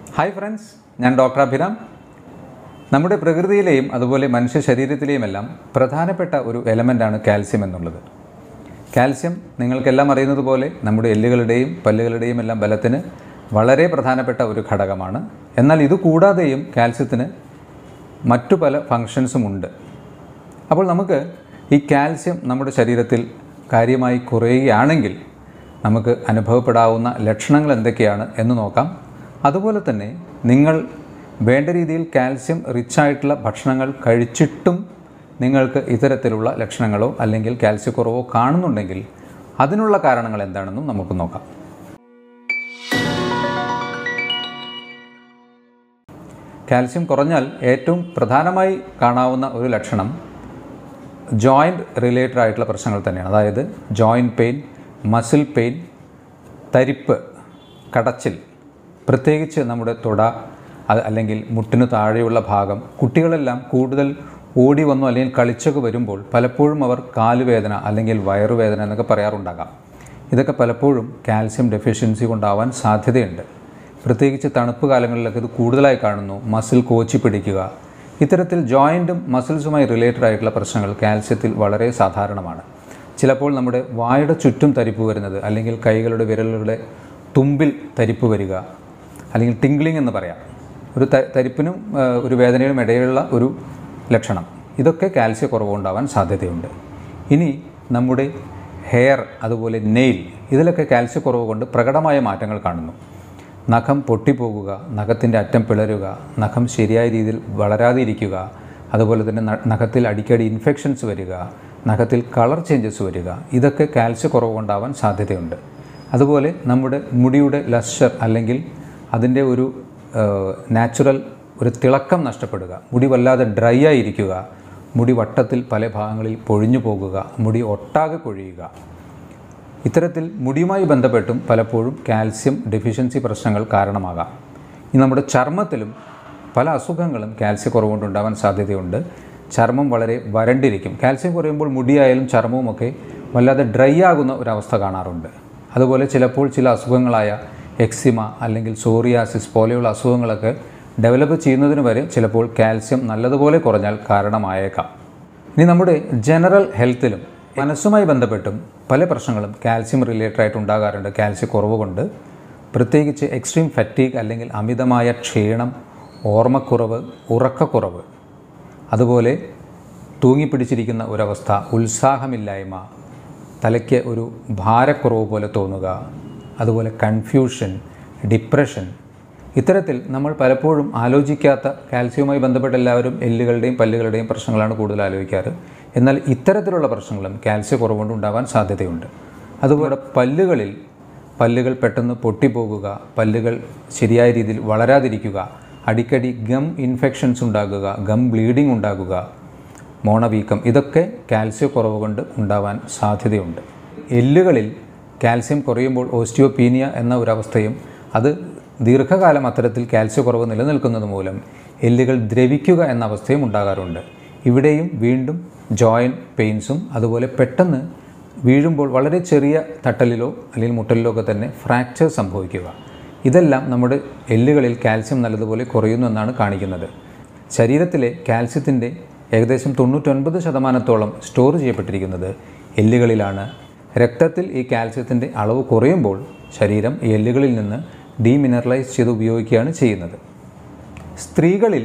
hi friends ഞാൻ doctor Abhiram നമ്മുടെ പ്രകൃതിയിലെയും അതുപോലെ മനുഷ്യ ശരീരത്തിലെയും എല്ലാം പ്രധാനപ്പെട്ട ഒരു എലമെൻ്റാണ് കാൽസ്യം എന്നുള്ളത് കാൽസ്യം നിങ്ങൾക്കെല്ലാം അറിയുന്നത് പോലെ നമ്മുടെ എല്ലുകളുടെയും പല്ലുകളുടെയും എല്ലാം ബലത്തിന് വളരെ പ്രധാനപ്പെട്ട ഒരു ഘടകമാണ് എന്നാൽ ഇത് കൂടാതെയും കാൽസ്യത്തിന് മറ്റു പല ഫങ്ഷൻസും ഉണ്ട് അപ്പോൾ നമുക്ക് ഈ കാൽസ്യം നമ്മുടെ ശരീരത്തിൽ കാര്യമായി കുറയുകയാണെങ്കിൽ നമുക്ക് അനുഭവപ്പെടാവുന്ന ലക്ഷണങ്ങൾ എന്തൊക്കെയാണ് എന്ന് നോക്കാം അതുപോലെ തന്നെ നിങ്ങൾ വേണ്ട രീതിയിൽ കാൽസ്യം റിച്ചായിട്ടുള്ള ഭക്ഷണങ്ങൾ കഴിച്ചിട്ടും നിങ്ങൾക്ക് ഇത്തരത്തിലുള്ള ലക്ഷണങ്ങളോ അല്ലെങ്കിൽ കാൽസ്യക്കുറവോ കാണുന്നുണ്ടെങ്കിൽ അതിനുള്ള കാരണങ്ങൾ എന്താണെന്നും നമുക്ക് നോക്കാം കാൽസ്യം കുറഞ്ഞാൽ ഏറ്റവും പ്രധാനമായി കാണാവുന്ന ഒരു ലക്ഷണം ജോയിൻറ്റ് റിലേറ്റഡ് ആയിട്ടുള്ള പ്രശ്നങ്ങൾ തന്നെയാണ് അതായത് ജോയിൻറ്റ് പെയിൻ മസിൽ പെയിൻ തരിപ്പ് കടച്ചിൽ പ്രത്യേകിച്ച് നമ്മുടെ തുട അത് അല്ലെങ്കിൽ മുട്ടിന് താഴെയുള്ള ഭാഗം കുട്ടികളെല്ലാം കൂടുതൽ ഓടി വന്നു അല്ലെങ്കിൽ കളിച്ചൊക്കെ വരുമ്പോൾ പലപ്പോഴും അവർ കാലുവേദന അല്ലെങ്കിൽ വയറുവേദന എന്നൊക്കെ പറയാറുണ്ടാകാം ഇതൊക്കെ പലപ്പോഴും കാൽസ്യം ഡെഫിഷ്യൻസി കൊണ്ടാവാൻ സാധ്യതയുണ്ട് പ്രത്യേകിച്ച് തണുപ്പ് കാലങ്ങളിലൊക്കെ ഇത് കൂടുതലായി കാണുന്നു മസിൽ കോച്ചി പിടിക്കുക ഇത്തരത്തിൽ ജോയിൻറ്റും മസിൽസുമായി റിലേറ്റഡ് ആയിട്ടുള്ള പ്രശ്നങ്ങൾ കാൽസ്യത്തിൽ വളരെ സാധാരണമാണ് ചിലപ്പോൾ നമ്മുടെ വായുടെ ചുറ്റും തരിപ്പ് വരുന്നത് അല്ലെങ്കിൽ കൈകളുടെ വിരലുകളുടെ തുമ്പിൽ തരിപ്പ് വരിക അല്ലെങ്കിൽ ടിംഗ്ലിംഗ് എന്ന് പറയാം ഒരു ത തരിപ്പിനും ആ, ഒരു വേദനയിലും ഇടയിലുള്ള ഒരു ലക്ഷണം ഇതൊക്കെ കാൽസ്യ കുറവുണ്ടാവാൻ സാധ്യതയുണ്ട് ഇനി നമ്മുടെ ഹെയർ അതുപോലെ നെയിൽ ഇതിലൊക്കെ കാൽസ്യ കുറവ് കൊണ്ട് പ്രകടമായ മാറ്റങ്ങൾ കാണുന്നു നഖം പൊട്ടിപ്പോകുക നഖത്തിൻ്റെ അറ്റം പിളരുക നഖം ശരിയായ രീതിയിൽ വളരാതെ ഇരിക്കുക അതുപോലെ തന്നെ ന- നഖത്തിൽ അടിക്കടി ഇൻഫെക്ഷൻസ് വരിക നഖത്തിൽ കളർ ചേഞ്ചസ് വരിക ഇതൊക്കെ കാൽസ്യ കുറവ് കൊണ്ടാവാൻ സാധ്യതയുണ്ട് അതുപോലെ നമ്മുടെ മുടിയുടെ ലഷർ അല്ലെങ്കിൽ അതിൻ്റെ ഒരു നാച്ചുറൽ ഒരു തിളക്കം നഷ്ടപ്പെടുക മുടി വല്ലാതെ ഡ്രൈ ആയിരിക്കുക മുടി വട്ടത്തിൽ പല ഭാഗങ്ങളിൽ പൊഴിഞ്ഞു പോകുക മുടി ഒട്ടാകെ കൊഴിയുക ഇത്തരത്തിൽ മുടിയുമായി ബന്ധപ്പെട്ടും പലപ്പോഴും കാൽസ്യം ഡെഫിഷ്യൻസി പ്രശ്നങ്ങൾ കാരണമാകാം ഇനി നമ്മുടെ ചർമ്മത്തിലും പല അസുഖങ്ങളും കാൽസ്യ കുറവുകൊണ്ടുണ്ടാവാൻ സാധ്യതയുണ്ട് ചർമ്മം വളരെ വരണ്ടിരിക്കും കാൽസ്യം കുറയുമ്പോൾ മുടിയായാലും ചർമ്മവും ഒക്കെ വല്ലാതെ ഡ്രൈ ആകുന്ന ഒരവസ്ഥ കാണാറുണ്ട് അതുപോലെ ചിലപ്പോൾ ചില അസുഖങ്ങളായ എക്സിമ അല്ലെങ്കിൽ സോറിയാസിസ് പോലെയുള്ള അസുഖങ്ങളൊക്കെ ഡെവലപ്പ് ചെയ്യുന്നതിന് വരെ ചിലപ്പോൾ കാൽസ്യം നല്ലതുപോലെ കുറഞ്ഞാൽ കാരണമായേക്കാം ഇനി നമ്മുടെ ജനറൽ ഹെൽത്തിലും മനസ്സുമായി ബന്ധപ്പെട്ടും പല പ്രശ്നങ്ങളും കാൽസ്യം റിലേറ്റഡ് ആയിട്ട് ഉണ്ടാകാറുണ്ട് കാൽസ്യ കുറവ് കൊണ്ട് പ്രത്യേകിച്ച് എക്സ്ട്രീം ഫറ്റീഗ് അല്ലെങ്കിൽ അമിതമായ ക്ഷീണം ഓർമ്മക്കുറവ് ഉറക്കക്കുറവ് അതുപോലെ തൂങ്ങിപ്പിടിച്ചിരിക്കുന്ന ഒരവസ്ഥ ഉത്സാഹമില്ലായ്മ തലയ്ക്ക് ഒരു ഭാരക്കുറവ് പോലെ തോന്നുക അതുപോലെ കൺഫ്യൂഷൻ ഡിപ്രഷൻ ഇത്തരത്തിൽ നമ്മൾ പലപ്പോഴും ആലോചിക്കാത്ത കാൽസ്യവുമായി ബന്ധപ്പെട്ട എല്ലാവരും എല്ലുകളുടെയും പല്ലുകളുടെയും പ്രശ്നങ്ങളാണ് കൂടുതൽ ആലോചിക്കാറ് എന്നാൽ ഇത്തരത്തിലുള്ള പ്രശ്നങ്ങളും കാൽസ്യ കുറവുകൊണ്ട് ഉണ്ടാവാൻ സാധ്യതയുണ്ട് അതുപോലെ പല്ലുകളിൽ പല്ലുകൾ പെട്ടെന്ന് പൊട്ടിപ്പോകുക പല്ലുകൾ ശരിയായ രീതിയിൽ വളരാതിരിക്കുക അടിക്കടി ഗം ഇൻഫെക്ഷൻസ് ഉണ്ടാകുക ഗം ബ്ലീഡിംഗ് ഉണ്ടാകുക മോണവീക്കം ഇതൊക്കെ കാൽസ്യ കുറവ് കൊണ്ട് ഉണ്ടാവാൻ സാധ്യതയുണ്ട് എല്ലുകളിൽ കാൽസ്യം കുറയുമ്പോൾ ഓസ്റ്റിയോപീനിയ എന്ന ഒരവസ്ഥയും അത് ദീർഘകാലം അത്തരത്തിൽ കാൽസ്യ കുറവ് നിലനിൽക്കുന്നത് മൂലം എല്ലുകൾ ദ്രവിക്കുക എന്ന അവസ്ഥയും ഉണ്ടാകാറുണ്ട് ഇവിടെയും വീണ്ടും ജോയിൻറ്റ് പെയിൻസും അതുപോലെ പെട്ടെന്ന് വീഴുമ്പോൾ വളരെ ചെറിയ തട്ടലിലോ അല്ലെങ്കിൽ മുട്ടലിലോ ഒക്കെ തന്നെ ഫ്രാക്ചർ സംഭവിക്കുക ഇതെല്ലാം നമ്മുടെ എല്ലുകളിൽ കാൽസ്യം നല്ലതുപോലെ കുറയുന്നു എന്നാണ് കാണിക്കുന്നത് ശരീരത്തിലെ കാൽസ്യത്തിൻ്റെ ഏകദേശം തൊണ്ണൂറ്റൊൻപത് ശതമാനത്തോളം സ്റ്റോർ ചെയ്യപ്പെട്ടിരിക്കുന്നത് എല്ലുകളിലാണ് രക്തത്തിൽ ഈ കാൽസ്യത്തിൻ്റെ അളവ് കുറയുമ്പോൾ ശരീരം ഈ എല്ലുകളിൽ നിന്ന് ഡീമിനറലൈസ് ചെയ്ത് ഉപയോഗിക്കുകയാണ് ചെയ്യുന്നത് സ്ത്രീകളിൽ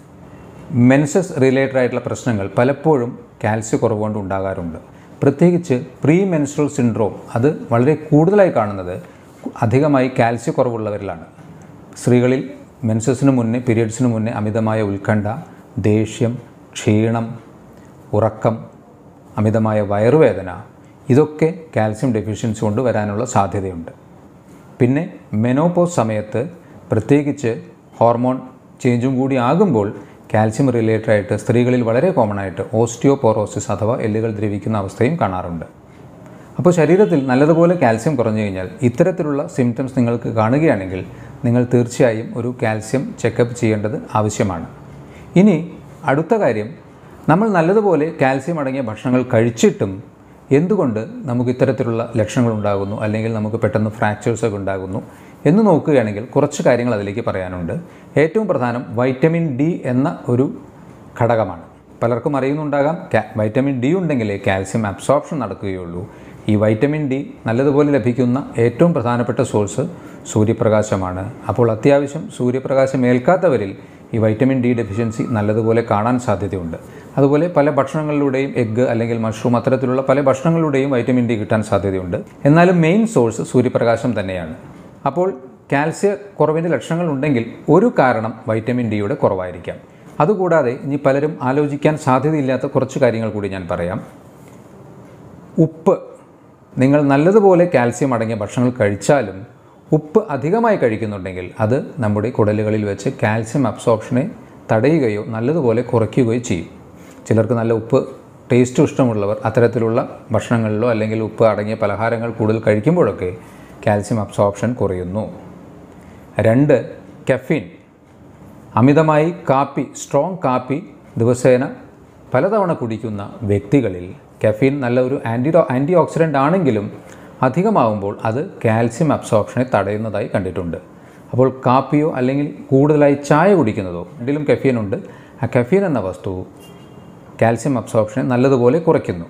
മെൻസസ് റിലേറ്റഡ് ആയിട്ടുള്ള പ്രശ്നങ്ങൾ പലപ്പോഴും കാൽസ്യ കുറവ് കൊണ്ട് ഉണ്ടാകാറുണ്ട് പ്രത്യേകിച്ച് പ്രീ മെൻസ്ട്രൽ സിൻഡ്രോം അത് വളരെ കൂടുതലായി കാണുന്നത് അധികമായി കാൽസ്യ കുറവുള്ളവരിലാണ് സ്ത്രീകളിൽ മെൻസസിന് മുന്നേ പീരിയഡ്സിന് മുന്നേ അമിതമായ ഉത്കണ്ഠ ദേഷ്യം ക്ഷീണം ഉറക്കം അമിതമായ വയറുവേദന ഇതൊക്കെ കാൽസ്യം ഡെഫിഷ്യൻസി കൊണ്ട് വരാനുള്ള സാധ്യതയുണ്ട് പിന്നെ മെനോപോസ് സമയത്ത് പ്രത്യേകിച്ച് ഹോർമോൺ ചേഞ്ചും കൂടി ആകുമ്പോൾ കാൽസ്യം റിലേറ്റഡ് ആയിട്ട് സ്ത്രീകളിൽ വളരെ കോമൺ ആയിട്ട് ഓസ്റ്റിയോപോറോസിസ് അഥവാ എല്ലുകൾ ദ്രവിക്കുന്ന അവസ്ഥയും കാണാറുണ്ട് അപ്പോൾ ശരീരത്തിൽ നല്ലതുപോലെ കാൽസ്യം കുറഞ്ഞു കഴിഞ്ഞാൽ ഇത്തരത്തിലുള്ള സിംറ്റംസ് നിങ്ങൾക്ക് കാണുകയാണെങ്കിൽ നിങ്ങൾ തീർച്ചയായും ഒരു കാൽസ്യം ചെക്കപ്പ് ചെയ്യേണ്ടത് ആവശ്യമാണ് ഇനി അടുത്ത കാര്യം നമ്മൾ നല്ലതുപോലെ കാൽസ്യം അടങ്ങിയ ഭക്ഷണങ്ങൾ കഴിച്ചിട്ടും എന്തുകൊണ്ട് നമുക്ക് ഇത്തരത്തിലുള്ള ലക്ഷണങ്ങൾ ഉണ്ടാകുന്നു അല്ലെങ്കിൽ നമുക്ക് പെട്ടെന്ന് ഫ്രാക്ചേഴ്സ് ഒക്കെ ഉണ്ടാകുന്നു എന്ന് നോക്കുകയാണെങ്കിൽ കുറച്ച് കാര്യങ്ങൾ അതിലേക്ക് പറയാനുണ്ട് ഏറ്റവും പ്രധാനം വൈറ്റമിൻ ഡി എന്ന ഒരു ഘടകമാണ് പലർക്കും അറിയുന്നുണ്ടാകാം കാ- വൈറ്റമിൻ ഡി ഉണ്ടെങ്കിലേ കാൽസ്യം അബ്സോർപ്ഷൻ നടക്കുകയുള്ളൂ ഈ വൈറ്റമിൻ ഡി നല്ലതുപോലെ ലഭിക്കുന്ന ഏറ്റവും പ്രധാനപ്പെട്ട സോഴ്സ് സൂര്യപ്രകാശമാണ് അപ്പോൾ അത്യാവശ്യം സൂര്യപ്രകാശം ഏൽക്കാത്തവരിൽ ഈ വൈറ്റമിൻ ഡി ഡെഫിഷ്യൻസി നല്ലതുപോലെ കാണാൻ സാധ്യതയുണ്ട് അതുപോലെ പല ഭക്ഷണങ്ങളിലൂടെയും എഗ്ഗ് അല്ലെങ്കിൽ മഷ്റൂം അത്തരത്തിലുള്ള പല ഭക്ഷണങ്ങളിലൂടെയും വൈറ്റമിൻ ഡി കിട്ടാൻ സാധ്യതയുണ്ട് എന്നാലും മെയിൻ സോഴ്സ് സൂര്യപ്രകാശം തന്നെയാണ് അപ്പോൾ കാൽസ്യ കുറവിൻ്റെ ലക്ഷണങ്ങൾ ഉണ്ടെങ്കിൽ ഒരു കാരണം വൈറ്റമിൻ ഡിയുടെ കുറവായിരിക്കാം അതുകൂടാതെ ഇനി പലരും ആലോചിക്കാൻ സാധ്യതയില്ലാത്ത കുറച്ച് കാര്യങ്ങൾ കൂടി ഞാൻ പറയാം ഉപ്പ് നിങ്ങൾ നല്ലതുപോലെ കാൽസ്യം അടങ്ങിയ ഭക്ഷണങ്ങൾ കഴിച്ചാലും ഉപ്പ് അധികമായി കഴിക്കുന്നുണ്ടെങ്കിൽ അത് നമ്മുടെ കുടലുകളിൽ വെച്ച് കാൽസ്യം അബ്സോർപ്ഷനെ തടയുകയോ നല്ലതുപോലെ കുറയ്ക്കുകയോ ചെയ്യും ചിലർക്ക് നല്ല ഉപ്പ് ടേസ്റ്റ് ഇഷ്ടമുള്ളവർ അത്തരത്തിലുള്ള ഭക്ഷണങ്ങളിലോ അല്ലെങ്കിൽ ഉപ്പ് അടങ്ങിയ പലഹാരങ്ങൾ കൂടുതൽ കഴിക്കുമ്പോഴൊക്കെ കാൽസ്യം അബ്സോർപ്ഷൻ കുറയുന്നു രണ്ട് കഫീൻ അമിതമായി കാപ്പി സ്ട്രോങ് കാപ്പി ദിവസേന പലതവണ കുടിക്കുന്ന വ്യക്തികളിൽ കഫീൻ നല്ല ഒരു ആൻറ്റി ആൻറ്റി ഓക്സിഡൻ്റ് ആണെങ്കിലും അധികമാവുമ്പോൾ അത് കാൽസ്യം അബ്സോർപ്ഷനെ തടയുന്നതായി കണ്ടിട്ടുണ്ട് അപ്പോൾ കാപ്പിയോ അല്ലെങ്കിൽ കൂടുതലായി ചായ കുടിക്കുന്നതോ രണ്ടിലും കഫീൻ ഉണ്ട് ആ കഫീൻ എന്ന വസ്തു കാൽസ്യം അബ്സോർപ്ഷനെ നല്ലതുപോലെ കുറയ്ക്കുന്നു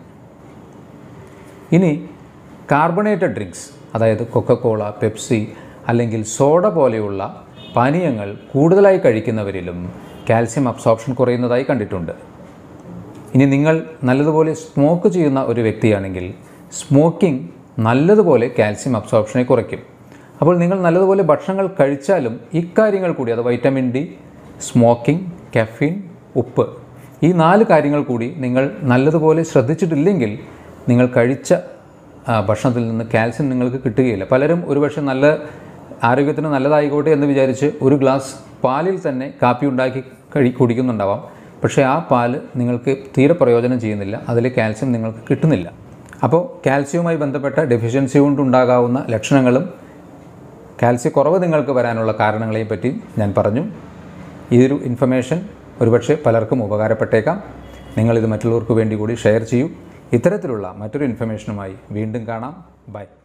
ഇനി കാർബണേറ്റഡ് ഡ്രിങ്ക്സ് അതായത് കൊക്കക്കോള പെപ്സി അല്ലെങ്കിൽ സോഡ പോലെയുള്ള പാനീയങ്ങൾ കൂടുതലായി കഴിക്കുന്നവരിലും കാൽസ്യം അബ്സോർപ്ഷൻ കുറയുന്നതായി കണ്ടിട്ടുണ്ട് ഇനി നിങ്ങൾ നല്ലതുപോലെ സ്മോക്ക് ചെയ്യുന്ന ഒരു വ്യക്തിയാണെങ്കിൽ സ്മോക്കിംഗ് നല്ലതുപോലെ കാൽസ്യം അബ്സോർപ്ഷനെ കുറയ്ക്കും അപ്പോൾ നിങ്ങൾ നല്ലതുപോലെ ഭക്ഷണങ്ങൾ കഴിച്ചാലും ഇക്കാര്യങ്ങൾ കൂടി അത് വൈറ്റമിൻ ഡി സ്മോക്കിംഗ് കഫീൻ ഉപ്പ് ഈ നാല് കാര്യങ്ങൾ കൂടി നിങ്ങൾ നല്ലതുപോലെ ശ്രദ്ധിച്ചിട്ടില്ലെങ്കിൽ നിങ്ങൾ കഴിച്ച ആ, ഭക്ഷണത്തിൽ നിന്ന് കാൽസ്യം നിങ്ങൾക്ക് കിട്ടുകയില്ല പലരും ഒരുപക്ഷെ നല്ല ആരോഗ്യത്തിന് നല്ലതായിക്കോട്ടെ എന്ന് വിചാരിച്ച് ഒരു ഗ്ലാസ് പാലിൽ തന്നെ കാപ്പി ഉണ്ടാക്കി കഴി കുടിക്കുന്നുണ്ടാവാം പക്ഷേ ആ പാല് നിങ്ങൾക്ക് തീരെ പ്രയോജനം ചെയ്യുന്നില്ല അതിൽ കാൽസ്യം നിങ്ങൾക്ക് കിട്ടുന്നില്ല അപ്പോൾ കാൽസ്യവുമായി ബന്ധപ്പെട്ട ഡെഫിഷ്യൻസി കൊണ്ടുണ്ടാകാവുന്ന ലക്ഷണങ്ങളും കാൽസ്യക്കുറവ് നിങ്ങൾക്ക് വരാനുള്ള കാരണങ്ങളെയും പറ്റി ഞാൻ പറഞ്ഞു ഈ ഒരു ഇൻഫർമേഷൻ ഒരുപക്ഷെ പലർക്കും ഉപകാരപ്പെട്ടേക്കാം നിങ്ങളിത് മറ്റുള്ളവർക്ക് വേണ്ടി കൂടി ഷെയർ ചെയ്യൂ ഇത്തരത്തിലുള്ള മറ്റൊരു ഇൻഫർമേഷനുമായി വീണ്ടും കാണാം ബൈ